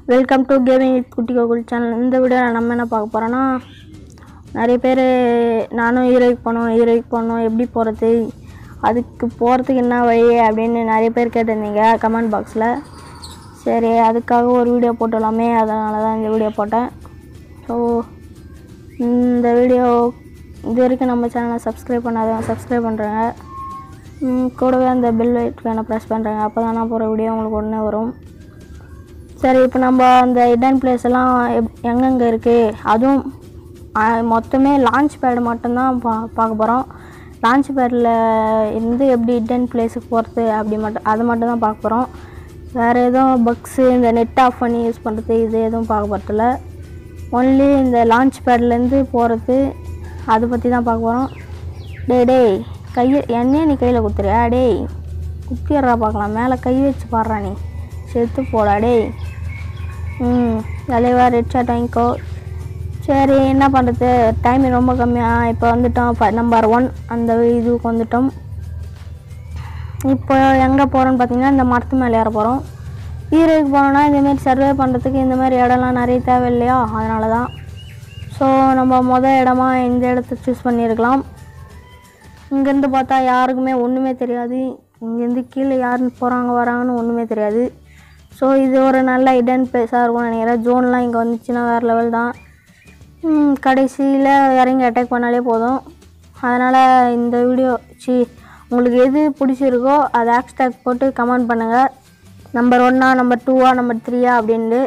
welcome to gaming with குட்டி Gokul channel இந்த வீடியோவில் நம்ம என்ன பார்க்க போகிறோன்னா நிறைய பேர் நானும் ஹீரோய்க்கு போகணும் ஹீரோய்க்கு போகணும் எப்படி போகிறது அதுக்கு போகிறதுக்கு என்ன வழி அப்படின்னு நிறைய பேர் கேட்டிருந்தீங்க கமெண்ட் பாக்ஸில் சரி அதுக்காக ஒரு வீடியோ போட்டுடலாமே அதனால தான் இந்த வீடியோ போட்டேன் ஸோ இந்த வீடியோ இது வரைக்கும் நம்ம சேனலை சப்ஸ்கிரைப் பண்ணாதவங்க சப்ஸ்கிரைப் பண்ணுறேங்க கூடவே அந்த பெல் ஐக்கானை ப்ரெஸ் பண்ணுறேங்க அப்போ தான் நான் போகிற வீடியோ உங்களுக்கு உடனே வரும் சரி இப்போ நம்ம அந்த இடன் பிளேஸ் எல்லாம் எப் எங்கெங்கே இருக்குது அதுவும் ஆ, மொத்தமே லான்ச் பேடு மட்டும்தான் பா பார்க்க போகிறோம் லான்ச் பேடில் இருந்து எப்படி இடன் பிளேஸுக்கு போகிறது அப்படி மட்டும் அதை மட்டும் தான் பார்க்க போகிறோம் வேறு எதுவும் பக்ஸு இந்த நெட் ஆஃப் பண்ணி யூஸ் பண்ணுறது இது எதுவும் பார்க்க போகிறதில்ல ஒன்லி இந்த லான்ச் பேட்லேருந்து போகிறது அதை பற்றி தான் பார்க்க போகிறோம் டேய் டேய் கையை என்னையே நீ கையில் குத்துறியா டேய் குத்திடுறா பார்க்கலாம் மேலே கை வச்சு பாடுறா நீ செத்து போடா டேய் ம் தலைவா ரெட் ஷாட் வாங்கிக்கோ சரி என்ன பண்ணுறது டைம் ரொம்ப கம்மியாக இப்போ வந்துட்டோம் நம்பர் ஒன் அந்த இதுக்கு வந்துட்டோம் இப்போ எங்கே போகிறோன்னு பார்த்தீங்கன்னா இந்த மரத்து மேலே ஏற போகிறோம் ஈரோக்கு போனோம்னா இந்தமாரி சர்வே பண்ணுறதுக்கு இந்த மாதிரி இடம்லாம் நிறைய தேவை இல்லையா அதனால தான் ஸோ நம்ம மொதல் இடமா இந்த இடத்த சூஸ் பண்ணியிருக்கலாம் இங்கேருந்து பார்த்தா யாருக்குமே ஒன்றுமே தெரியாது இங்கேருந்து கீழே யார் போகிறாங்க வராங்கன்னு ஒன்றுமே தெரியாது ஸோ இது ஒரு நல்ல இடன் பிளேஸாக இருக்கும்னு நினைக்கிறேன் ஜோன்லாம் இங்கே வந்துச்சுன்னா வேறு லெவல் தான் கடைசியில் இறங்கி அட்டாக் பண்ணாலே போதும் அதனால் இந்த வீடியோ சி உங்களுக்கு எது பிடிச்சிருக்கோ அதை ஹேஷ்டேக் போட்டு கமெண்ட் பண்ணுங்கள் நம்பர் ஒன்னா நம்பர் டூவா நம்பர் த்ரீயா அப்படின்ட்டு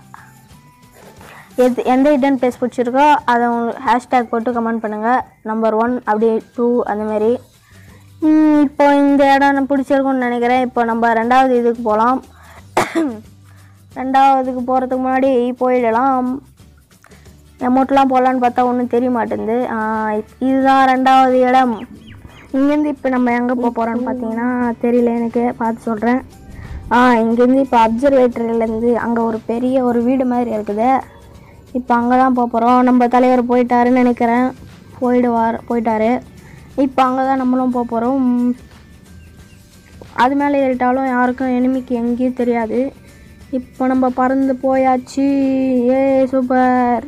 எது எந்த இடன் பிளேஸ் பிடிச்சிருக்கோ அதை உங்களுக்கு ஹேஷ்டேக் போட்டு கமெண்ட் பண்ணுங்கள் நம்பர் ஒன் அப்படி டூ அந்தமாரி இப்போ இந்த இடம் எனக்கு பிடிச்சிருக்கும்னு நினைக்கிறேன் இப்போ நம்ம ரெண்டாவது இதுக்கு போகலாம் ரெண்டாவதுக்கு போகிறதுக்கு முன்னாடி போயிடலாம் அமௌண்ட்லாம் போடலான்னு பார்த்தா ஒன்றும் தெரிய மாட்டேங்குது ஆ, இதுதான் ரெண்டாவது இடம் இங்கேருந்து இப்போ நம்ம எங்கே போக போகிறோன்னு பார்த்தீங்கன்னா தெரியல எனக்கு பார்த்து சொல்கிறேன் ஆ இங்கேருந்து இப்போ அப்சர்வேட்டரியிலேருந்து அங்கே ஒரு பெரிய ஒரு வீடு மாதிரி இருக்குது இப்போ அங்கே தான் போக போகிறோம் நம்ம தலைவர் போயிட்டாருன்னு நினைக்கிறேன் போயிடுவார் போயிட்டாரு இப்போ அங்கே தான் நம்மளும் போக போகிறோம் அது மேலே ஏறிட்டாலும் யாருக்கும் எனிமிக்கு எங்கேயும் தெரியாது இப்போ நம்ம பறந்து போயாச்சு ஏ சூப்பர்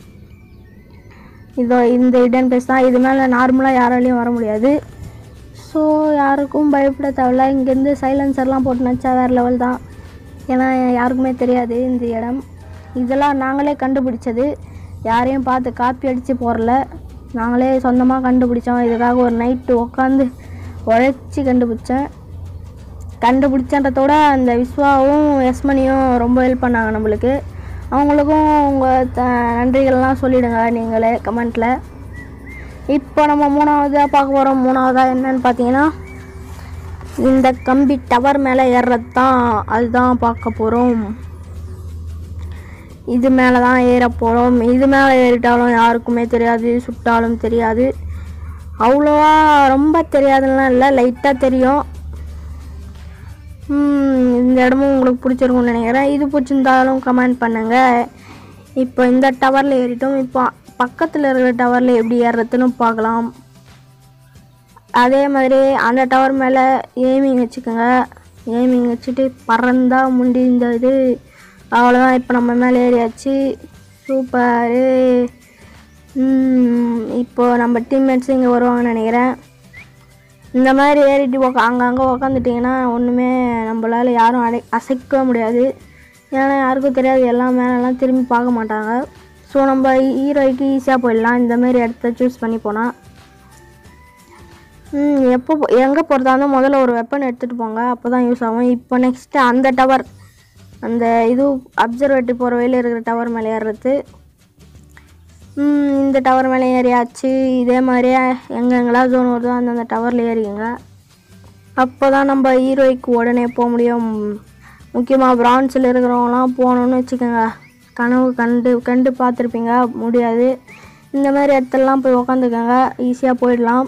இதோ இந்த இடன் பிளேஸ் தான் இது மேலே நார்மலாக யாராலையும் வர முடியாது ஸோ யாருக்கும் பயப்பட தேவையில்ல இங்கேருந்து சைலன்சர்லாம் போட்டு நினச்சா வேறு லெவல் தான் ஏன்னா யாருக்குமே தெரியாது இந்த இடம் இதெல்லாம் நாங்களே கண்டுபிடிச்சது யாரையும் பார்த்து காப்பி அடித்து போடல நாங்களே சொந்தமாக கண்டுபிடிச்சோம் இதுக்காக ஒரு நைட்டு உட்காந்து உழைச்சி கண்டுபிடிச்சேன் கண்டுபிடிச்சன்றதோட அந்த விஸ்வாவும் யஸ்மனியும் ரொம்ப ஹெல்ப் பண்ணாங்க நம்மளுக்கு அவங்களுக்கும் உங்கள் த நன்றிகள்லாம் சொல்லிடுங்க நீங்களே கமெண்ட்டில் இப்போ நம்ம மூணாவதாக பார்க்க போகிறோம் மூணாவதாக என்னன்னு பார்த்தீங்கன்னா இந்த கம்பி டவர் மேலே ஏறுறது தான் அதுதான் பார்க்க போகிறோம் இது மேலே தான் ஏற போகிறோம் இது மேலே ஏறிட்டாலும் யாருக்குமே தெரியாது சுட்டாலும் தெரியாது அவ்வளோவா ரொம்ப தெரியாதுலாம் இல்லை லைட்டாக தெரியும் ம், இந்த இடமும் உங்களுக்கு பிடிச்சிருக்கும்னு நினைக்கிறேன் இது பிடிச்சிருந்தாலும் கமெண்ட் பண்ணுங்கள் இப்போ இந்த டவரில் ஏறிட்டோம் இப்போ பக்கத்தில் இருக்கிற டவரில் எப்படி ஏறுறதுன்னு பார்க்கலாம் அதே மாதிரி அந்த டவர் மேலே எய்மிங் வச்சுக்கோங்க எய்மிங் வச்சுட்டு பறந்தா முடிந்தது அவ்வளோதான் இப்போ நம்ம மேலே ஏறியாச்சு சூப்பரு இப்போ நம்ம டீம்மேட்ஸ் இங்கே வருவாங்கன்னு நினைக்கிறேன் இந்த மாதிரி ஏறிட்டு உக்கா அங்கங்கே உக்காந்துட்டிங்கன்னா ஒன்றுமே நம்மளால் யாரும் அடை அசைக்க முடியாது ஏன்னா யாருக்கும் தெரியாது எல்லாம் மேலெல்லாம் திரும்பி பார்க்க மாட்டாங்க ஸோ நம்ம ஹீரோய்க்கு ஈஸியாக போயிடலாம் இந்த மாதிரி இடத்த சூஸ் பண்ணி போனால் ம் எப்போ போ- எங்கே போகிறதா இருந்தால் முதல்ல ஒரு வெப்பன் எடுத்துகிட்டு போங்க அப்போ தான் யூஸ் ஆகும் இப்போ நெக்ஸ்ட்டு அந்த டவர் அந்த இது அப்சர்வேட்டரி போகிற வழியில் இருக்கிற டவர் மேலே ஏறுறது ம், இந்த டவர் மேலே ஏறியாச்சு இதே மாதிரியே எங்கெங்கெல்லாம் ஜோன் வருதோ அந்தந்த டவரில் ஏறிங்க அப்போ தான் நம்ம ஹீரோய்க்கு உடனே போக முடியும் முக்கியமாக பிரான்ஸில் இருக்கிறவங்களாம் போகணுன்னு வச்சுக்கோங்க கனவு கண்டு கண்டு பார்த்துருப்பீங்க முடியாது இந்த மாதிரி இடத்துலலாம் போய் உக்காந்துக்கோங்க ஈஸியாக போயிடலாம்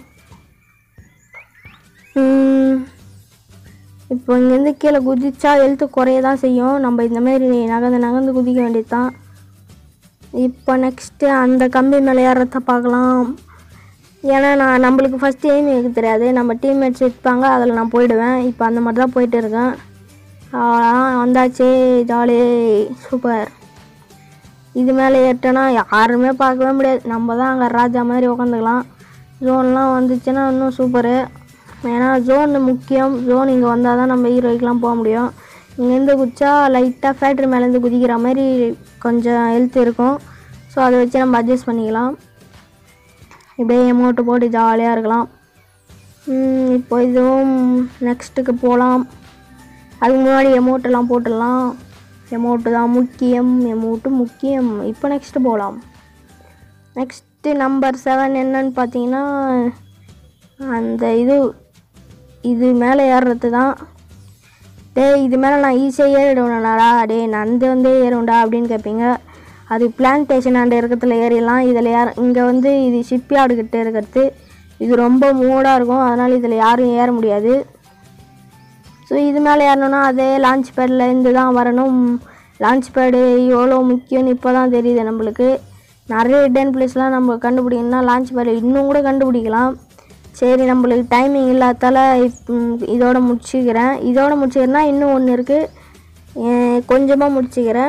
ம், இப்போ இங்கேருந்து கீழே குதிச்சா எழுத்து குறைய தான் செய்யும் நம்ம இந்த மாதிரி நகர்ந்து நகர்ந்து குதிக்க வேண்டியது தான் இப்போ நெக்ஸ்ட்டு அந்த கம்பி மேலே ஏறத பார்க்கலாம் ஏன்னா நான் நம்மளுக்கு ஃபஸ்ட்டு எய்ம் எனக்கு தெரியாது நம்ம டீம்மேட்ஸ் இருப்பாங்க அதில் நான் போயிடுவேன் இப்போ அந்த மாதிரி தான் போயிட்டு இருக்கேன் அவ்வளோதான் வந்தாச்சு ஜாலி சூப்பர் இது மேலே ஏறிட்டோன்னா யாருமே பார்க்கவே முடியாது நம்ம தான் அங்கே ராஜா மாதிரி உக்காந்துக்கலாம் ஜோன்லாம் வந்துச்சுன்னா இன்னும் சூப்பரு ஏன்னா ஜோன் முக்கியம் ஜோன் இங்கே வந்தால் தான் நம்ம ஹீரோய்க்கெலாம் போக முடியும் இங்கேருந்து குதிச்சா லைட்டாக ஃபேக்ட்ரி மேலேருந்து குதிக்கிற மாதிரி கொஞ்சம் ஹெல்த் இருக்கும் ஸோ அதை வச்சு நம்ம அட்ஜஸ்ட் பண்ணிக்கலாம் இப்படியே எமௌண்ட்டு போட்டு ஜாலியாக இருக்கலாம் ம், இப்போ இதுவும் நெக்ஸ்ட்டுக்கு போகலாம் அதுக்கு முன்னாடி எமௌண்ட்டெல்லாம் போட்டுடலாம் எமௌண்ட்டு தான் முக்கியம் எமௌண்ட்டு முக்கியம் இப்போ நெக்ஸ்ட்டு போகலாம் நெக்ஸ்ட்டு நம்பர் செவன் என்னன்னு பார்த்தீங்கன்னா அந்த இது இது மேலே ஏறுறது தான் டேய் இது மேலே நான் ஈஸியாக ஏறிடுவேனாடா டேய் நந்து வந்து ஏறும்டா அப்படின்னு கேட்பீங்க அது பிளான்டேஷன் ஆண்டு இருக்கிறதுல ஏறிடலாம் இதில் யார் இங்கே வந்து இது ஷிப்யார்டு கிட்ட இருக்கிறது இது ரொம்ப மூடாக இருக்கும் அதனால் இதில் யாரும் ஏற முடியாது ஸோ இது மேலே ஏறணும்னா அதே லான்ச் பேடில் இருந்து தான் வரணும் லான்ச் பேடு எவ்வளோ முக்கியம்னு இப்போ தான் தெரியுது நம்மளுக்கு நிறைய ஹிடன் பிளேஸ்லாம் நம்ம கண்டுபிடிக்கணும்னா லான்ச் பேடு இன்னும் கூட கண்டுபிடிக்கலாம் சரி நம்மளுக்கு டைமிங் இல்லாதால இப் ம், இதோட முடிச்சுக்கிறேன் இதோட முடிச்சுக்கிறேன்னா இன்னும் ஒன்று இருக்குது கொஞ்சமாக முடிச்சுக்கிறேன்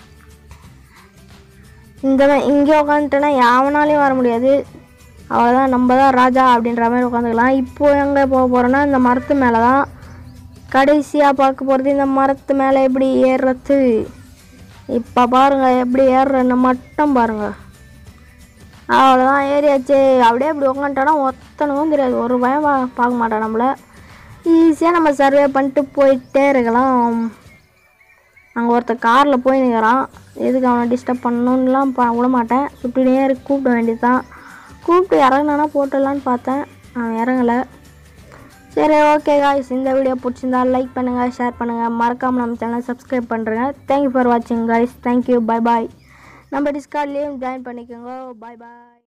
இந்த மா- இங்கே உட்காந்துட்டேன்னா எவனாலையும் வர முடியாது அவ்வளோதான் நம்ம தான் ராஜா அப்படின்ற மாதிரி உட்காந்துக்கலாம் இப்போ எங்கே போக போகிறோன்னா இந்த மரத்து மேலே தான் கடைசியாக பார்க்க போகிறது இந்த மரத்து மேலே எப்படி ஏறுறது இப்போ பாருங்க எப்படி ஏறுறன்னு மட்டும் பாருங்க அவ்வளோதான் ஏறியாச்சு அப்படியே இப்படி உட்காந்துட்டோன்னா ஒத்தனுக்கும் தெரியாது ஒரு பயம் பா- பார்க்க மாட்டான் நம்மள ஈஸியாக நம்ம சர்வே பண்ணிட்டு போயிட்டே இருக்கலாம் அங்கே ஒருத்தர் காரில் போய் நிற்கிறான் எதுக்கு அவனை டிஸ்டர்ப் பண்ணணுன்னுலாம் ப விட மாட்டேன் சுட்டினே இருக்கு கூப்பிட வேண்டியது தான் கூப்பிட்டு இறங்கினானா போட்டுடலான்னு பார்த்தேன் அவன் இறங்கலை சரி ஓகே காய்ஸ் இந்த வீடியோ பிடிச்சிருந்தா லைக் பண்ணுங்கள் ஷேர் பண்ணுங்கள் மறக்காமல் நம்ம சேனலை சப்ஸ்கிரைப் பண்ணுறேங்க தேங்க்யூ ஃபார் வாட்சிங் காய்ஸ் தேங்க்யூ பை பாய் நம்ம டிஸ்கார்ட்லேயும் ஜாயின் பண்ணிக்கோங்க பை பாய்